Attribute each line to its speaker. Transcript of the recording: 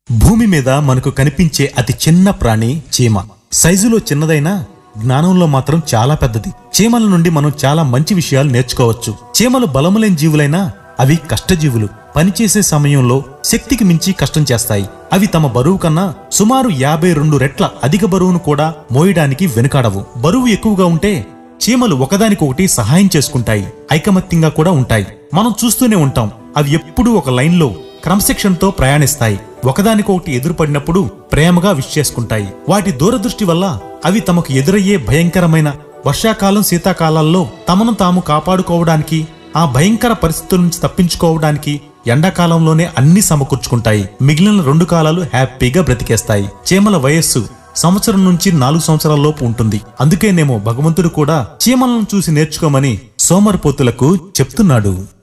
Speaker 1: భూమి మీద మనకు కనిపించే అతి చిన్న ప్రాణి చీమ సైజులో చిన్నదైనా జ్ఞానంలో మాత్రం చాలా పెద్దది చీమల నుండి మనం చాలా మంచి విషయాలు నేర్చుకోవచ్చు చీమలు బలములేని జీవులైనా అవి కష్టజీవులు పనిచేసే సమయంలో శక్తికి మించి కష్టం చేస్తాయి అవి తమ బరువు కన్నా సుమారు యాభై రెండు రెట్ల అధిక బరువును కూడా మోయడానికి వెనుకాడవు బరువు ఎక్కువగా ఉంటే చీమలు ఒకదానికొకటి సహాయం చేసుకుంటాయి ఐకమత్యంగా కూడా ఉంటాయి మనం చూస్తూనే ఉంటాం అవి ఎప్పుడూ ఒక లైన్లో క్రమశిక్షణతో ప్రయాణిస్తాయి ఒకదానికొకటి ఎదురుపడినప్పుడు ప్రేమగా విష్ చేసుకుంటాయి వాటి దూరదృష్టి వల్ల అవి తమకు ఎదురయ్యే భయంకరమైన వర్షాకాలం శీతాకాలాల్లో తమను తాము కాపాడుకోవడానికి ఆ భయంకర పరిస్థితుల నుంచి తప్పించుకోవడానికి ఎండాకాలంలోనే అన్ని సమకూర్చుకుంటాయి మిగిలిన రెండు కాలాలు హ్యాపీగా బ్రతికేస్తాయి చీమల వయస్సు సంవత్సరం నుంచి నాలుగు సంవత్సరాల లోపు ఉంటుంది అందుకేనేమో భగవంతుడు కూడా చీమలను చూసి నేర్చుకోమని సోమరిపోతులకు చెప్తున్నాడు